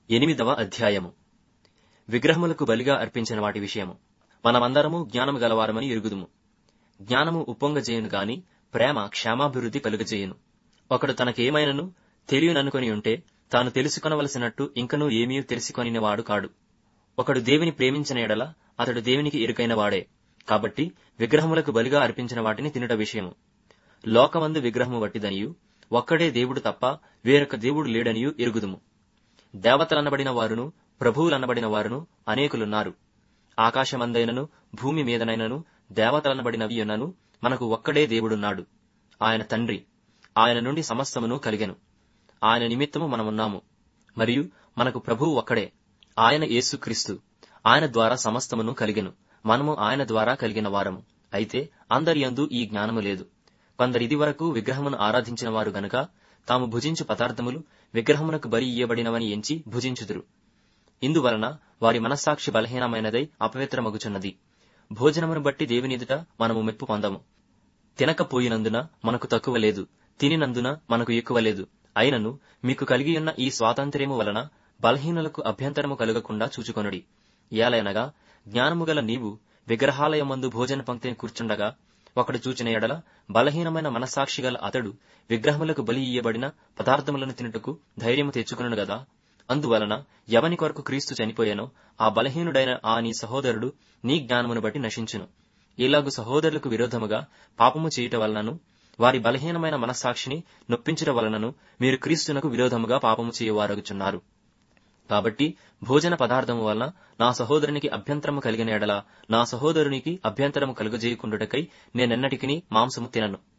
ఎనిమిదవ అధ్యాయము విగ్రహములకు బలిగా అర్పించిన వాటి విషయము మనమందరము జ్ఞానము గలవారమని ఎరుగుదుము జ్ఞానము ఉప్పొంగజేయును గాని ప్రేమ క్షేమాభివృద్ధి కలుగజేయును ఒకడు తనకేమైనను తెలియననుకొని ఉంటే తాను తెలుసుకొనవలసినట్టు ఇంకనూ ఏమీ తెలుసుకొనినవాడు కాడు ఒకడు దేవుని ప్రేమించిన ఎడల అతడు దేవునికి ఎరుకైన వాడే కాబట్టి విగ్రహములకు బలిగా అర్పించిన వాటిని తినుట విషయము లోకమందు విగ్రహము వట్టిదనియు ఒక్కడే దేవుడు తప్ప వేరొక దేవుడు లేడనియు ఎరుగుదుము దేవతలనబడిన వారును ప్రభువులనబడిన వారును అనేకులున్నారు ఆకాశమందైనను భూమి మీదనైనను దేవతలనబడినవి ఉన్నను మనకు ఒక్కడే దేవుడున్నాడు ఆయన తండ్రి ఆయన నుండి సమస్తమును కలిగెను ఆయన నిమిత్తము మనమున్నాము మరియు మనకు ప్రభువు ఒక్కడే ఆయన యేసుక్రీస్తు ఆయన ద్వారా సమస్తమును కలిగెను మనము ఆయన ద్వారా కలిగిన వారము అయితే అందరి యందు ఈ జ్ఞానము లేదు కొందరిది వరకు విగ్రహమును ఆరాధించిన వారు గనుక తాము భుజించు పదార్థములు విగ్రహమునకు బలి ఇయ్యబడినవని ఎంచి భుజించుదురు ఇందువలన వారి మనస్సాక్షి బలహీనమైనదై అపవిత్రమగుచున్నది భోజనమును బట్టి దేవుని ఎదుట మనము మెప్పు పొందము తినకపోయినందున మనకు తక్కువ లేదు తినినందున మనకు ఎక్కువ లేదు అయినను మీకు కలిగియున్న ఈ స్వాతంత్ర్యము వలన బలహీనులకు అభ్యంతరము కలుగకుండా చూచుకొనుడి ఏలయనగా జ్ఞానము గల నీవు విగ్రహాలయమందు భోజన పంక్తిని కూర్చుండగా ఒకడు చూచిన ఎడల బలహీనమైన మనస్సాక్షి గల అతడు విగ్రహములకు బలి ఇయ్యబడిన పదార్థములను తినుటకు ధైర్యము తెచ్చుకును గదా అందువలన ఎవని కొరకు క్రీస్తు చనిపోయానో ఆ బలహీనుడైన ఆ నీ సహోదరుడు నీ జ్ఞానమును బట్టి నశించును ఇలాగు సహోదరులకు విరోధముగా పాపము చేయుట వలనను వారి బలహీనమైన మనస్సాక్షిని నొప్పించుట వలనను మీరు క్రీస్తునకు విరోధముగా పాపము చేయువారగుచున్నారు కాబట్టి భోజన పదార్థము వలన నా సహోదరునికి అభ్యంతరము కలిగిన ఎడల నా సహోదరునికి అభ్యంతరము కలుగజేయకుండుటకై నేనెన్నటికి మాంసము తినను